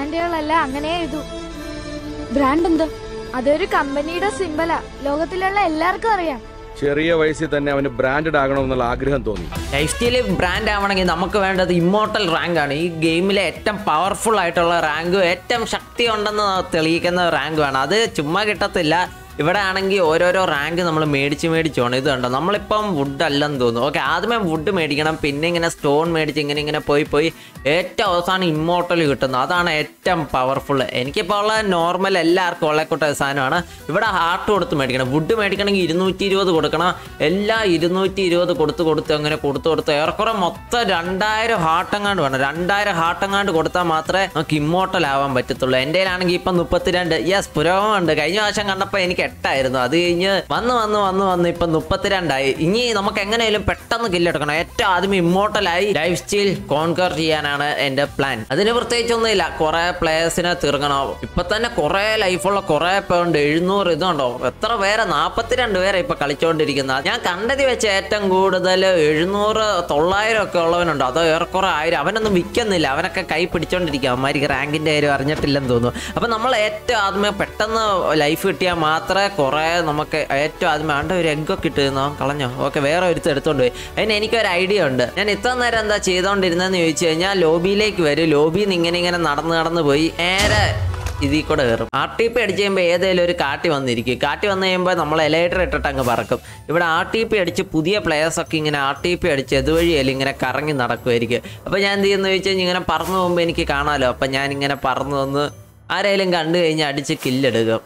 ബ്രാൻഡുകളെല്ലാം അങ്ങനെ എഴുതൂ ബ്രാൻഡ് എന്താ അതൊരു കമ്പനിയുടെ സിമ്പലാ ലോകത്തിലുള്ള എല്ലാവർക്കും അറിയാം ചെറിയ വയസ്സിൽ തന്നെ അവന് ബ്രാൻഡഡ് ആകണമെന്നുള്ള ആഗ്രഹം തോന്നി ലൈഫ് സ്റ്റൈല് ബ്രാൻഡ് ആവണമെങ്കിൽ നമുക്ക് വേണ്ടത് ഇമ്മോർട്ടൽ റാങ്ക് ആണ് ഈ ഗെയിമിലെ ഏറ്റവും പവർഫുൾ ആയിട്ടുള്ള റാങ്കും ഏറ്റവും ശക്തി ഉണ്ടെന്ന് തെളിയിക്കുന്ന റാങ്ക് വേണം അത് ചുമ്മാ കിട്ടത്തില്ല ഇവിടെ ആണെങ്കിൽ ഓരോരോ റാങ്ക് നമ്മൾ മേടിച്ച് മേടിച്ച് വേണം ഇത് കണ്ടോ നമ്മളിപ്പം വുഡ് അല്ലെന്ന് തോന്നുന്നു ഓക്കെ ആദ്യമേ വുഡ് മേടിക്കണം പിന്നെ ഇങ്ങനെ സ്റ്റോൺ മേടിച്ച് ഇങ്ങനെ ഇങ്ങനെ പോയി പോയി ഏറ്റവും അവസാനം ഇമ്മോർട്ടൽ കിട്ടുന്നു അതാണ് ഏറ്റവും പവർഫുൾ എനിക്കിപ്പോൾ ഉള്ള നോർമൽ എല്ലാവർക്കും ഉള്ള കൂട്ട സാധനമാണ് ഇവിടെ ഹാർട്ട് കൊടുത്ത് മേടിക്കണം വുഡ് മേടിക്കണമെങ്കിൽ ഇരുന്നൂറ്റി ഇരുപത് കൊടുക്കണം എല്ലാം ഇരുന്നൂറ്റി ഇരുപത് കൊടുത്ത് കൊടുത്ത് അങ്ങനെ കൊടുത്ത് കൊടുത്ത് ഏറെക്കുറെ മൊത്തം രണ്ടായിരം ഹാർട്ടെങ്ങാണ്ട് വേണം രണ്ടായിരം ഹാർട്ടെങ്ങാണ്ട് കൊടുത്താൽ മാത്രമേ നമുക്ക് ഇമ്മോർട്ടൽ ആവാൻ പറ്റത്തുള്ളൂ എൻ്റെ ആണെങ്കിൽ ഇപ്പം മുപ്പത്തിരണ്ട് യെസ് പുരോഗമുണ്ട് കഴിഞ്ഞ പ്രാവശ്യം കണ്ടപ്പോൾ എനിക്ക് എട്ടായിരുന്നു അത് കഴിഞ്ഞ് വന്ന് വന്ന് വന്ന് വന്ന് ഇപ്പം മുപ്പത്തിരണ്ടായി ഇനി നമുക്ക് എങ്ങനെയാലും പെട്ടെന്ന് കില്ലെടുക്കണം ഏറ്റവും ആദ്യം ഇമ്മോർട്ടലായി ലൈഫ് സ്റ്റൈൽ കോൺകർ ചെയ്യാനാണ് എൻ്റെ പ്ലാൻ അതിന് പ്രത്യേകിച്ചൊന്നുമില്ല കുറെ പ്ലേയേഴ്സിനെ തീർക്കണം ഇപ്പൊ തന്നെ കുറെ ലൈഫുള്ള കുറെ പേരുണ്ട് എഴുന്നൂറ് ഇതുണ്ടോ എത്ര പേരെ നാൽപ്പത്തിരണ്ട് പേരെ ഇപ്പൊ കളിച്ചുകൊണ്ടിരിക്കുന്നത് ഞാൻ കണ്ടതി വെച്ച് ഏറ്റവും കൂടുതൽ എഴുന്നൂറ് തൊള്ളായിരം ഒക്കെ ഉള്ളവനുണ്ട് അതോ ഏറെക്കുറെ ആയിരം അവനൊന്നും വിൽക്കുന്നില്ല അവനൊക്കെ കൈ പിടിച്ചോണ്ടിരിക്കുക അവന്മാർക്ക് റാങ്കിന്റെ കാര്യം അറിഞ്ഞിട്ടില്ലെന്ന് തോന്നുന്നു അപ്പൊ നമ്മൾ ഏറ്റവും ആദ്യമേ പെട്ടെന്ന് ലൈഫ് കിട്ടിയാൽ മാത്രമേ കുറെ നമുക്ക് ഏറ്റവും ആദ്യമേ ആണ്ട് ഒരു എഗ്ഗൊക്കെ ഇട്ടിരുന്നോ കളഞ്ഞോ ഓക്കെ വേറെ ഒരുത്ത് എടുത്തോണ്ട് പോയി അതിന് എനിക്കൊരു ഐഡിയ ഉണ്ട് ഞാൻ ഇത്ര നേരം എന്താ ചെയ്തോണ്ടിരുന്നതെന്ന് ചോദിച്ചു കഴിഞ്ഞാൽ ലോബിയിലേക്ക് വരും ലോബിയിൽ നിന്ന് ഇങ്ങനെ ഇങ്ങനെ നടന്ന് നടന്ന് പോയി നേരെ ഇതിൽ കൂടെ കയറും ആർ ടി പി അടിച്ച് കഴിയുമ്പോൾ ഏതെങ്കിലും ഒരു കാട്ടി വന്നിരിക്കും കാട്ടി വന്നു കഴിയുമ്പോൾ നമ്മൾ എലൈറ്റർ ഇട്ടിട്ട് അങ്ങ് പറക്കും ഇവിടെ ആർ ടി പി അടിച്ച് പുതിയ പ്ലേയേഴ്സ് ഒക്കെ ഇങ്ങനെ ആർ ടി പി അടിച്ച് ഇതുവഴിയല്ല ഇങ്ങനെ കറങ്ങി നടക്കുമായിരിക്കും അപ്പോൾ ഞാൻ എന്ത് ചെയ്യുന്നു ചോദിച്ചു കഴിഞ്ഞാൽ ഇങ്ങനെ പറന്നു പോകുമ്പോൾ എനിക്ക് കാണാമല്ലോ അപ്പം ഞാൻ ഇങ്ങനെ പറന്നു വന്ന് ആരെങ്കിലും കണ്ടു കഴിഞ്ഞാൽ അടിച്ച് കില്ലെടുക്കും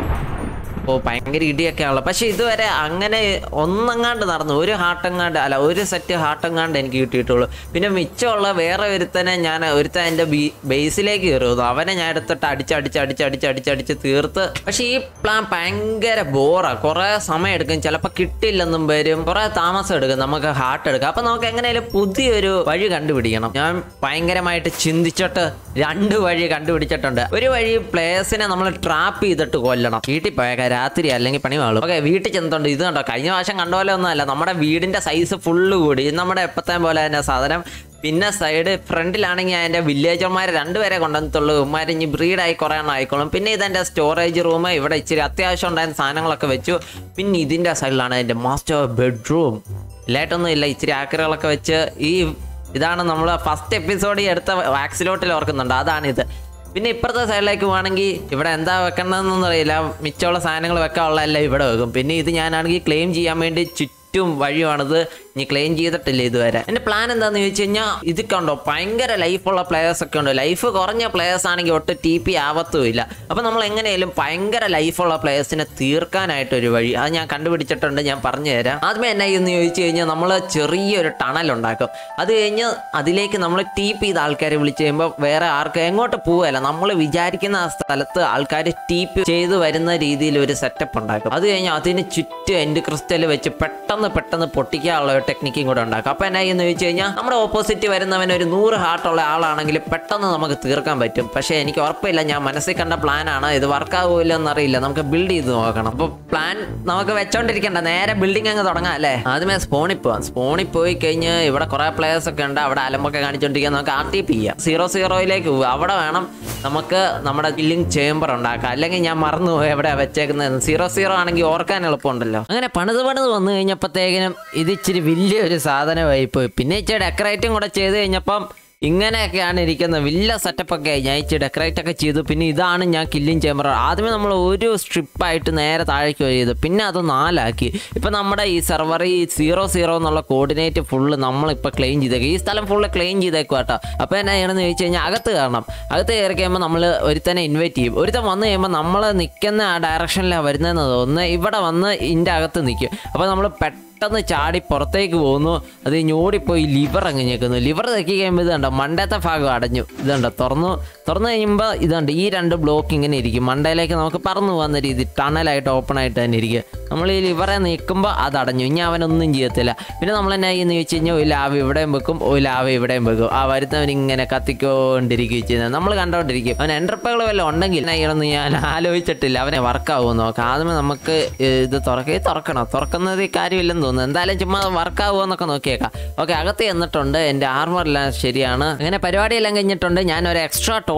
ഓ ഭയങ്കര ഇടിയൊക്കെ ആണല്ലോ പക്ഷെ ഇതുവരെ അങ്ങനെ ഒന്നങ്ങാണ്ട് നടന്നു ഒരു ഹാർട്ടെങ്ങാണ്ട് അല്ല ഒരു സെറ്റ് ഹാർട്ടെങ്ങാണ്ട് എനിക്ക് കിട്ടിയിട്ടുള്ളൂ പിന്നെ മിച്ചമുള്ള വേറെ ഒരുത്തനെ ഞാൻ ഒരുത്തൻ എൻ്റെ ബി ബേസിലേക്ക് കയറുന്നു അവനെ ഞാൻ എടുത്തിട്ട് അടിച്ച് അടിച്ച് അടിച്ച് അടിച്ച് അടിച്ച് അടിച്ച് തീർത്ത് പക്ഷെ ഈ പ്ലാൻ ഭയങ്കര ബോറാ കുറേ സമയം എടുക്കും ചിലപ്പോൾ കിട്ടില്ലെന്നും വരും കുറേ താമസം എടുക്കും നമുക്ക് ഹാർട്ട് എടുക്കാം അപ്പം നമുക്ക് എങ്ങനെയാലും പുതിയൊരു വഴി കണ്ടുപിടിക്കണം ഞാൻ ഭയങ്കരമായിട്ട് ചിന്തിച്ചിട്ട് രണ്ട് വഴി കണ്ടുപിടിച്ചിട്ടുണ്ട് ഒരു വഴി പ്ലേയേഴ്സിനെ നമ്മൾ ട്രാപ്പ് ചെയ്തിട്ട് കൊല്ലണം വീട്ടിൽ പോയേക്കാം രാത്രി അല്ലെങ്കിൽ പണി വാളും ഓക്കെ വീട്ടിൽ ചെന്നിട്ടുണ്ട് ഇത് കണ്ടോ കഴിഞ്ഞ പ്രാവശ്യം കണ്ട പോലെ ഒന്നുമല്ല നമ്മുടെ വീടിന്റെ സൈസ് ഫുള്ള് കൂടി ഇത് നമ്മുടെ എപ്പത്തെ പോലെ തന്നെ സാധനം പിന്നെ സൈഡ് ഫ്രണ്ടിലാണെങ്കിൽ അതിൻ്റെ വില്ലേജർമാരെ രണ്ടുപേരെ കൊണ്ടുവന്നിട്ടുള്ളൂ ഉമ്മാർ ഇനി ബ്രീഡായി കുറേ എണ്ണം ആയിക്കോളും പിന്നെ ഇതെൻ്റെ സ്റ്റോറേജ് റൂം ഇവിടെ ഇച്ചിരി അത്യാവശ്യം ഉണ്ടായിരുന്ന സാധനങ്ങളൊക്കെ വെച്ചു പിന്നെ ഇതിൻ്റെ സൈഡിലാണ് എൻ്റെ മാസ്റ്റർ ബെഡ്റൂം ഇല്ലായിട്ടൊന്നും ഇല്ല ഇച്ചിരി ആക്കറുകളൊക്കെ വെച്ച് ഈ ഇതാണ് നമ്മൾ ഫസ്റ്റ് എപ്പിസോഡിൽ എടുത്ത വാക്സിലോട്ടിൽ ഓർക്കുന്നുണ്ട് അതാണിത് പിന്നെ ഇപ്പുറത്തെ സൈഡിലേക്ക് പോവാണെങ്കിൽ ഇവിടെ എന്താ വെക്കണമെന്നൊന്നും അറിയില്ല മിച്ചമുള്ള സാധനങ്ങൾ വെക്കാനുള്ള എല്ലാം ഇവിടെ വെക്കും പിന്നെ ഇത് ഞാനാണെങ്കിൽ ക്ലെയിം ചെയ്യാൻ വേണ്ടി ചുറ്റും വഴിയാണിത് ഇനി ക്ലെയിം ചെയ്തിട്ടില്ല ഇതുവരെ എൻ്റെ പ്ലാൻ എന്താണെന്ന് ചോദിച്ചു കഴിഞ്ഞാൽ ഇത് കണ്ടോ ഭയങ്കര ലൈഫുള്ള പ്ലേയേഴ്സ് ഒക്കെ ഉണ്ട് ലൈഫ് കുറഞ്ഞ പ്ലേയേഴ്സ് ആണെങ്കിൽ ഒട്ടും ടി പി ആവത്തുമില്ല അപ്പോൾ നമ്മൾ എങ്ങനെയാലും ഭയങ്കര ലൈഫുള്ള പ്ലേയേഴ്സിനെ തീർക്കാനായിട്ടൊരു വഴി അത് ഞാൻ കണ്ടുപിടിച്ചിട്ടുണ്ട് ഞാൻ പറഞ്ഞു തരാം ആദ്യമേ എന്നാ എന്ന് ചോദിച്ചു കഴിഞ്ഞാൽ നമ്മൾ ചെറിയൊരു ടണൽ ഉണ്ടാക്കും അത് കഴിഞ്ഞ് അതിലേക്ക് നമ്മൾ ടി പി ചെയ്ത ആൾക്കാരെ വിളിച്ച് കഴിയുമ്പോൾ വേറെ ആർക്ക് എങ്ങോട്ട് പോവുകയല്ല നമ്മൾ വിചാരിക്കുന്ന ആ സ്ഥലത്ത് ആൾക്കാർ ടി പി ചെയ്ത് വരുന്ന രീതിയിൽ ഒരു സെറ്റപ്പ് ഉണ്ടാക്കും അത് കഴിഞ്ഞ് അതിന് ചുറ്റും എൻഡ് ക്രിസ്റ്റൽ വെച്ച് പെട്ടെന്ന് പെട്ടെന്ന് പൊട്ടിക്കാനുള്ള ഒരു ടെക്നിക്കും കൂടെ ഉണ്ടാക്കും അപ്പോൾ എന്നാ എന്ന് ചോദിച്ചു കഴിഞ്ഞാൽ നമ്മുടെ ഓപ്പോസിറ്റ് വരുന്നവൻ ഒരു നൂറ് ഹാർട്ടുള്ള ആളാണെങ്കിൽ പെട്ടെന്ന് നമുക്ക് തീർക്കാൻ പറ്റും പക്ഷേ എനിക്ക് ഉറപ്പില്ല ഞാൻ മനസ്സിൽ കണ്ട പ്ലാനാണ് ഇത് വർക്ക് ആകുമല്ലോ എന്നറിയില്ല നമുക്ക് ബിൽഡ് ചെയ്ത് നോക്കണം അപ്പോൾ പ്ലാൻ നമുക്ക് വെച്ചോണ്ടിരിക്കണ്ട നേരെ ബിൽഡിംഗ് അങ്ങ് തുടങ്ങാം അല്ലേ ആദ്യമേ സ്പോണിൽ പോവാം സ്പോണിൽ പോയി കഴിഞ്ഞ് ഇവിടെ കുറെ പ്ലേയേഴ്സ് ഒക്കെ ഉണ്ട് അവിടെ അലമ്പൊക്കെ കാണിച്ചോണ്ടിരിക്കാൻ നമുക്ക് ആർ ടി പി ചെയ്യാം സീറോ സീറോയിലേക്ക് പോകും അവിടെ വേണം നമുക്ക് നമ്മുടെ കില്ലിംഗ് ചേംബർ ഉണ്ടാക്കാം അല്ലെങ്കിൽ ഞാൻ മറന്നു പോയി എവിടെ വെച്ചേക്കുന്നത് സീറോ സീറോ ആണെങ്കിൽ ഓർക്കാൻ എളുപ്പമുണ്ടല്ലോ അങ്ങനെ പണിത് പണിത് വന്നു കഴിഞ്ഞപ്പോഴത്തേക്കിനും ഇത് ഇച്ചിരി വലിയൊരു സാധനമായി പോയി പിന്നെ ഇച്ചിരി ഡെക്കറേറ്റും കൂടെ ചെയ്ത് കഴിഞ്ഞപ്പം ഇങ്ങനെയൊക്കെയാണ് ഇരിക്കുന്നത് വലിയ സെറ്റപ്പൊക്കെ ഞാൻ ഇച്ചിരി ഡെക്കറേറ്റ് ഒക്കെ ചെയ്തു പിന്നെ ഇതാണ് ഞാൻ കില്ലിങ് ചേമ്പർ ആദ്യമേ നമ്മൾ ഒരു സ്ട്രിപ്പായിട്ട് നേരെ താഴേക്ക് ചെയ്തു പിന്നെ അത് നാലാക്കി ഇപ്പം നമ്മുടെ ഈ സെർവർ ഈ സീറോ സീറോ എന്നുള്ള കോർഡിനേറ്റ് ഫുള്ള് നമ്മളിപ്പോൾ ക്ലെയിം ചെയ്തേക്കും ഈ സ്ഥലം ഫുള്ള് ക്ലെയിം ചെയ്തേക്കും കേട്ടോ അപ്പോൾ എന്നാ ചെയ്യണമെന്ന് ചോദിച്ചു കഴിഞ്ഞാൽ അകത്ത് കയറണം അകത്ത് കയറി കഴിയുമ്പോൾ നമ്മൾ ഒരുത്തനെ ഇൻവൈറ്റ് ചെയ്യും ഒരുത്തൻ വന്നു കഴിയുമ്പോൾ നമ്മൾ നിൽക്കുന്ന ആ ഡയറക്ഷനിലാണ് വരുന്നതെന്ന് തോന്നുന്നു ഇവിടെ വന്ന് ഇതിൻ്റെ അകത്ത് നിൽക്കും അപ്പോൾ നമ്മൾ പെട്ടെന്ന് ചാടി പുറത്തേക്ക് പോകുന്നു അത് ഞോടിപ്പോയി ലിവർ അങ്ങ് ഞെക്കുന്നു ലിവർ തെക്കി കഴിയുമ്പോൾ ഇത് കണ്ടോ മണ്ടത്തെ ഭാഗം അടഞ്ഞു ഇത് കണ്ടോ തുറന്നു തുറന്നു കഴിയുമ്പോൾ ഇതുണ്ട് ഈ രണ്ട് ബ്ലോക്ക് ഇങ്ങനെ ഇരിക്കും മണ്ടയിലേക്ക് നമുക്ക് പറന്നു പോകുന്ന രീതി ടണലായിട്ട് ഓപ്പൺ ആയിട്ട് തന്നെ ഇരിക്കുക നമ്മൾ ഈ ലിവറെ നീക്കുമ്പോൾ അത് അടഞ്ഞു ഇനി അവനൊന്നും ചെയ്യത്തില്ല പിന്നെ നമ്മൾ എന്നാ ചെയ്യുന്ന ചോദിച്ചു കഴിഞ്ഞാൽ ഒരു ലാവ് ഇവിടെയും വെക്കും ഒരു ലാവ് ഇവിടെയും വെക്കും ആ വരുന്നവൻ ഇങ്ങനെ കത്തിക്കൊണ്ടിരിക്കുകയും ചെയ്യുന്നത് നമ്മൾ കണ്ടോണ്ടിരിക്കും അവൻ എൻ്റർപ്പകൾ വല്ലതും ഉണ്ടെങ്കിൽ എന്നാ ചെയ്യണമെന്ന് ഞാൻ ആലോചിച്ചിട്ടില്ല അവനെ വർക്കാവുമെന്ന് നോക്കാം ആദ്യമേ നമുക്ക് ഇത് തുറക്കേ തുറക്കണം തുറക്കുന്നത് ഈ കാര്യമില്ലെന്ന് തോന്നുന്നു എന്തായാലും ചുമ്മാ വർക്കാവുമോ എന്നൊക്കെ നോക്കിയേക്കാം ഓക്കെ അകത്ത് ചെന്നിട്ടുണ്ട് എൻ്റെ ആർമറെല്ലാം ശരിയാണ് അങ്ങനെ പരിപാടിയെല്ലാം കഴിഞ്ഞിട്ടുണ്ട് ഞാൻ ഒരു എക്സ്ട്രാ ടോൾ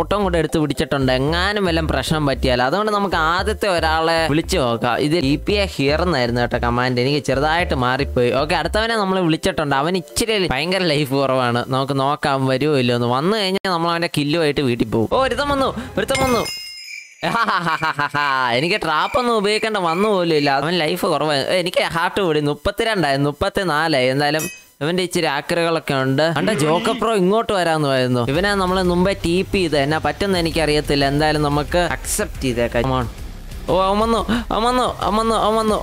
ഔട്ടം കൂടെ എടുത്ത് പിടിച്ചിട്ടുണ്ട് എങ്ങാനും വല്ലതും പ്രശ്നം പറ്റിയാൽ അതുകൊണ്ട് നമുക്ക് ആദ്യത്തെ ഒരാളെ വിളിച്ചു നോക്കാം ഇത് ഇ പി എ ഹിയർ എന്നായിരുന്നു കേട്ടോ കമാൻഡ് എനിക്ക് ചെറുതായിട്ട് മാറിപ്പോയി ഓക്കെ അടുത്തവനെ നമ്മൾ വിളിച്ചിട്ടുണ്ട് അവൻ ഇച്ചിരി ഭയങ്കര ലൈഫ് കുറവാണ് നമുക്ക് നോക്കാം വരുമോ ഇല്ലോ എന്ന് വന്നു കഴിഞ്ഞാൽ നമ്മൾ അവന്റെ കില്ലുമായിട്ട് വീട്ടിൽ പോകും ഓ ഒരുത്തം വന്നു ഒരുത്തം വന്നു ഹാഹാഹാഹാഹാ. എനിക്ക് ട്രാപ്പൊന്നും ഉപയോഗിക്കേണ്ട വന്നു പോലും ഇല്ല അവൻ ലൈഫ് കുറവായി ഏ, എനിക്ക് ഹാർട്ട് കൂടി മുപ്പത്തിരണ്ടായി മുപ്പത്തിനാലായി എന്തായാലും ഇവന്റെ ഇച്ചിരി ആക്രകളൊക്കെ ഉണ്ട് കണ്ട ജോക്കപ്രോ ഇങ്ങോട്ട് വരാന്ന് പറയുന്നു ഇവനെ നമ്മൾ മുമ്പേ ടീപ്പ് ചെയ്ത് എന്നാ പറ്റുന്ന എനിക്ക് അറിയത്തില്ല എന്തായാലും നമുക്ക് അക്സെപ്റ്റ് ചെയ്തേക്കാം Come on. ഓ അവൻ വന്നു അവൻ വന്നു അവൻ വന്നു അവൻ വന്നു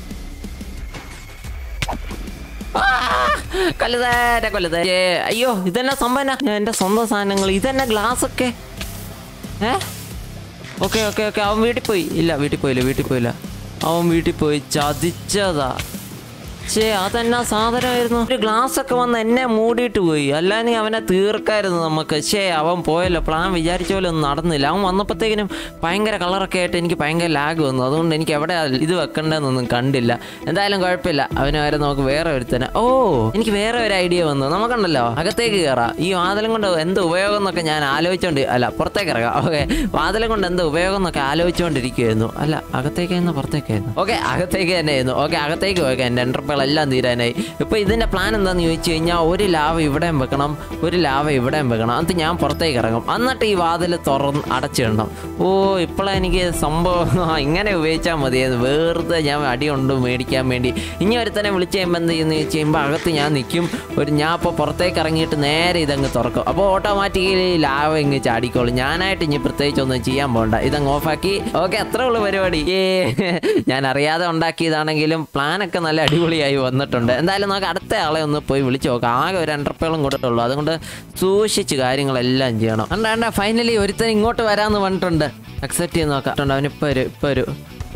കൊല്ലുതേര കൊല്ലുതേ അയ്യോ ഇതെന്നാ സംഭവന എന്റെ സ്വന്തം സാധനങ്ങൾ ഇതെന്നാ ഗ്ലാസ് ഒക്കെ ഏ ഓക്കെ ഓക്കെ ഓക്കെ അവൻ വീട്ടിൽ പോയി ഇല്ല വീട്ടിൽ പോയില്ല വീട്ടിൽ പോയില്ല അവൻ വീട്ടിൽ പോയി ചതിച്ചതാ ചേ അതെന്നാ സാധനമായിരുന്നു ഒരു ഗ്ലാസ് ഒക്കെ വന്ന് എന്നെ മൂടിയിട്ട് പോയി അല്ലാതെ അവനെ തീർക്കായിരുന്നു നമുക്ക് ഷേ അവൻ പോയല്ലോ പ്ലാൻ വിചാരിച്ച പോലെ ഒന്നും നടന്നില്ല അവൻ വന്നപ്പോഴത്തേക്കിനും ഭയങ്കര കളറൊക്കെ ആയിട്ട് എനിക്ക് ഭയങ്കര ലാഗ് വന്നു അതുകൊണ്ട് എനിക്ക് എവിടെ ഇത് വെക്കണ്ടെന്നൊന്നും കണ്ടില്ല എന്തായാലും കുഴപ്പമില്ല അവന് വരെ നമുക്ക് വേറെ ഒരുത്തനെ ഓ എനിക്ക് വേറെ ഒരു ഐഡിയ വന്നു നമുക്കുണ്ടല്ലോ അകത്തേക്ക് കയറാം ഈ വാതിലും കൊണ്ട് എന്ത് ഉപയോഗം എന്നൊക്കെ ഞാൻ ആലോചിച്ചോണ്ട് അല്ല പുറത്തേക്ക് ഇറങ്ങാം ഓക്കെ വാതിലും കൊണ്ട് എന്ത് ഉപയോഗം എന്നൊക്കെ ആലോചിച്ചുകൊണ്ടിരിക്കുമായിരുന്നു അല്ല അകത്തേക്കായിരുന്നു പുറത്തേക്കായിരുന്നു ഓക്കെ അകത്തേക്ക് തന്നെ ആയിരുന്നു ഓക്കെ അകത്തേക്ക് പോയി എൻ്റെ എൻ്റർപ്രൈകളെല്ലാം തീരാനായി ഇപ്പൊ ഇതിന്റെ പ്ലാൻ എന്താന്ന് ചോദിച്ചു കഴിഞ്ഞാൽ ഒരു ലാവ ഇവിടെയും വെക്കണം ഒരു ലാവ ഇവിടെയും വെക്കണം എന്നിട്ട് ഞാൻ പുറത്തേക്ക് ഇറങ്ങും എന്നിട്ട് ഈ വാതിൽ തുറന്ന് അടച്ചിടണം ഓ ഇപ്പോഴാണ് എനിക്ക് സംഭവം ആ, ഇങ്ങനെ ഉപയോഗിച്ചാൽ മതിയായിരുന്നു വെറുതെ ഞാൻ അടി കൊണ്ട് മേടിക്കാൻ വേണ്ടി ഇനി ഒരുത്തനെ വിളിച്ച് കഴിയുമ്പോൾ എന്ത് ചെയ്യുന്നു ചോദിച്ചു കഴിയുമ്പോൾ അകത്ത് ഞാൻ നിൽക്കും ഒരു ഞാൻ ഇപ്പോൾ പുറത്തേക്ക് ഇറങ്ങിയിട്ട് നേരെ ഇതങ്ങ് തുറക്കും അപ്പോൾ ഓട്ടോമാറ്റിക്കലി ലാവ ഇങ്ങ് ചാടിക്കോളും ഞാനായിട്ട് ഇനി പ്രത്യേകിച്ച് ഒന്നും ചെയ്യാൻ പോകണ്ട ഇതങ്ങ് ഓഫാക്കി ഓക്കെ അത്രേ ഉള്ളൂ പരിപാടി ഏ ഞാൻ അറിയാതെ ഉണ്ടാക്കിയതാണെങ്കിലും പ്ലാനൊക്കെ നല്ല അടിപൊളിയായി വന്നിട്ടുണ്ട് എന്തായാലും നമുക്ക് അടുത്ത ആളെ ഒന്ന് പോയി വിളിച്ചു നോക്കാം ആകെ ഒരു എൻ്റർപ്രൈളും കൂടെ ഉള്ളൂ അതുകൊണ്ട് സൂക്ഷിച്ച് കാര്യങ്ങളെല്ലാം ചെയ്യണം അണ്ട അണ്ട ഫൈനലി ഒരുത്തൻ ഇങ്ങോട്ട് വരാമെന്ന് പറഞ്ഞിട്ടുണ്ട് അക്സെപ്റ്റ് ചെയ്ത് നോക്കാം അവനിപ്പോൾ ഒരു ഇപ്പോൾ ഒരു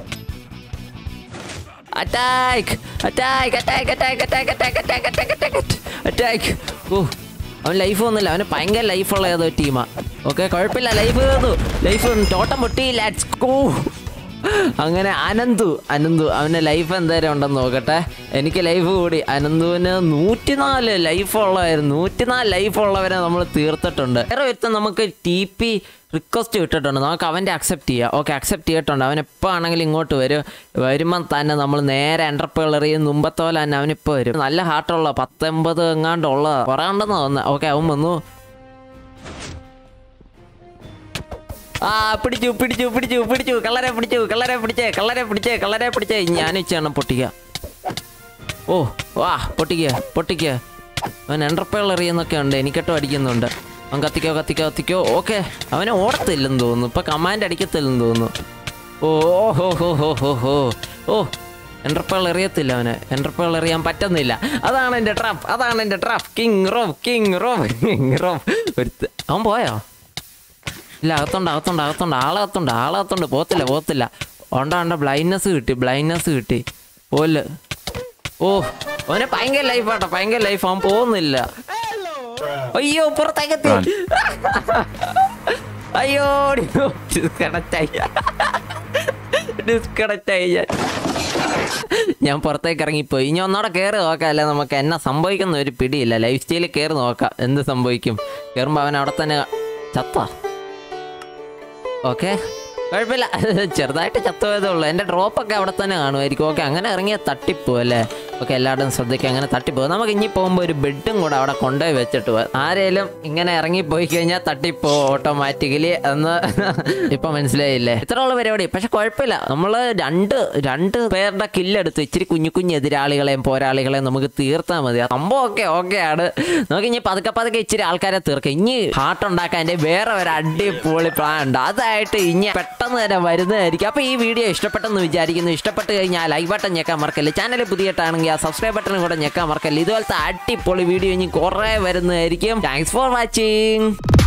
attack attack attack attack attack attack attack attack attack attack ഓ അവൻ ലൈഫ് ഒന്നുമില്ല അവന് ഭയങ്കര ലൈഫുള്ള ഏതോ ടീമാ ഓക്കെ കുഴപ്പമില്ല ലൈഫ് തീർന്നു ലൈഫ് ടോട്ടം പൊട്ടി ലാറ്റ്സ് ഗോ അങ്ങനെ അനന്തു അനന്തു അവൻ്റെ ലൈഫ് എന്തേലും ഉണ്ടെന്ന് നോക്കട്ടെ എനിക്ക് ലൈഫ് കൂടി അനന്തുവിന് നൂറ്റിനാല് ലൈഫ് ഉള്ളതായിരുന്നു നൂറ്റിനാല് ലൈഫ് ഉള്ളവരെ നമ്മൾ തീർത്തിട്ടുണ്ട് വേറെ ഒരുത്തൻ നമുക്ക് ടി പി റിക്വസ്റ്റ് ഇട്ടിട്ടുണ്ട് നമുക്ക് അവൻ്റെ അക്സെപ്റ്റ് ചെയ്യാം ഓക്കെ അക്സെപ്റ്റ് ചെയ്തിട്ടുണ്ട് അവൻ എപ്പോൾ ആണെങ്കിലും ഇങ്ങോട്ട് വരും വരുമ്പം തന്നെ നമ്മൾ നേരെ എൻ്റർപ്രൈൾ എറിയും മുമ്പത്തെ പോലെ തന്നെ അവനിപ്പോൾ വരും നല്ല ഹാർട്ടുള്ള പത്തൊമ്പത് എങ്ങാണ്ടുള്ള കുറേ ഉണ്ടെന്ന് തോന്നുന്നത് ഓക്കെ അവൻ വന്നു ആ പിടിച്ചു പിടിച്ചു പിടിച്ചു പിടിച്ചു കള്ളരെ പിടിച്ചു കള്ളരെ പിടിച്ചേ കള്ളരെ പിടിച്ചേ കള്ളരെ പിടിച്ചേ ഞാൻ വെച്ചാണ് പൊട്ടിക്കുക ഓ വാ പൊട്ടിക്കുക പൊട്ടിക്കുക അവൻ എൻ്റർപ്രൈൾ എറിയുന്നൊക്കെ ഉണ്ട് എനിക്കട്ടും അടിക്കുന്നുണ്ട് അവൻ കത്തിക്കോ കത്തിക്കോ കത്തിക്കോ ഓക്കെ അവനെ ഓടത്തില്ലെന്ന് തോന്നുന്നു ഇപ്പം കമാൻഡ് അടിക്കത്തില്ലെന്ന് തോന്നുന്നു ഓ ഹോ ഹോ ഹോ ഹോ ഹോ ഓ എൻ്റർപ്രൈൾ എറിയത്തില്ല അവന് എൻ്റർപ്രൈൾ എറിയാൻ പറ്റുന്നില്ല അതാണ് എൻ്റെ ട്രാപ്പ് അതാണ് എൻ്റെ trap king Rome king Rome king Rome ഒരുത്ത് അവൻ പോയോ ഇല്ല അകത്തുണ്ട് അകത്തുണ്ട് അകത്തുണ്ട് ആളകത്തുണ്ട് ആളകത്തുണ്ട് പോത്തില്ല പോത്തില്ല ഉണ്ട ഉണ്ട ബ്ലൈൻഡ്നെസ് കിട്ടി ബ്ലൈൻഡ്നെസ് കിട്ടി ഓല് ഓ അവന് ഭയങ്കര ലൈഫാട്ടോ ഭയങ്കര ലൈഫ് അവൻ പോകുന്നില്ല അയ്യോ പുറത്തേക്കെത്തി അയ്യോ ഡിസ്കണക്റ്റ് ആയി ഡിസ്കണക്റ്റ് ആയി ഞാൻ ഞാൻ പുറത്തേക്ക് ഇറങ്ങിപ്പോയി ഇനി ഒന്നോടെ കയറി നോക്കാം അല്ലെ നമുക്ക് എന്നാ സംഭവിക്കുന്ന ഒരു പിടിയില്ല ലൈഫ് സ്റ്റൈലിൽ കയറി നോക്കാം എന്ത് സംഭവിക്കും കയറുമ്പോൾ അവൻ അവിടെ തന്നെ ചത്താ ഓക്കെ കുഴപ്പമില്ല ചെറുതായിട്ട് ചത്തുപോയതേ ഉള്ളൂ എൻ്റെ ഡ്രോപ്പൊക്കെ അവിടെ തന്നെ കാണുമായിരിക്കും ഓക്കെ അങ്ങനെ ഇറങ്ങിയ തട്ടിപ്പോ അല്ലേ ഓക്കെ എല്ലാവരും ശ്രദ്ധിക്കുക അങ്ങനെ തട്ടിപ്പോ നമുക്ക് ഇനി പോകുമ്പോൾ ഒരു ബെഡും കൂടെ അവിടെ കൊണ്ടുപോയി വെച്ചിട്ട് പോവാം ആരേലും ഇങ്ങനെ ഇറങ്ങി പോയി കഴിഞ്ഞാൽ തട്ടിപ്പോ ഓട്ടോമാറ്റിക്കലി എന്ന് ഇപ്പൊ മനസ്സിലായില്ലേ ഇത്ര ഉള്ള പരിപാടി പക്ഷെ കുഴപ്പമില്ല നമ്മൾ രണ്ട് രണ്ട് പേരുടെ കില്ലെടുത്ത് ഇച്ചിരി കുഞ്ഞു കുഞ്ഞു എതിരാളികളെയും പോരാളികളെയും നമുക്ക് തീർത്താൽ മതി ആ സംഭവം ഒക്കെ ഓക്കെ ആണ് നമുക്ക് ഇനി പതുക്കെ പതുക്കെ ഇച്ചിരി ആൾക്കാരെ തീർക്കാം ഇനി ഹാർട്ട് ഉണ്ടാക്കാൻ എൻ്റെ വേറെ ഒരു അടിപൊളി പ്ലാൻ ഉണ്ട് അതായിട്ട് ഇനി പെട്ടെന്ന് തന്നെ വരുന്നതായിരിക്കും അപ്പോൾ ഈ വീഡിയോ ഇഷ്ടപ്പെട്ടെന്ന് വിചാരിക്കുന്നു ഇഷ്ടപ്പെട്ട് കഴിഞ്ഞാൽ ലൈക്ക് ബട്ടൺ ഞെക്കാൻ മറക്കല്ലേ ചാനൽ പുതിയട്ടാണെങ്കിൽ ആ സബ്സ്ക്രൈബ് ബട്ടൺ കൂടെ ഞെക്കാൻ മറക്കല്ലേ ഇതുപോലത്തെ അടിപൊളി വീഡിയോ ഇനി കുറേ വരുന്നതായിരിക്കും താങ്ക്സ് ഫോർ വാച്ചിങ്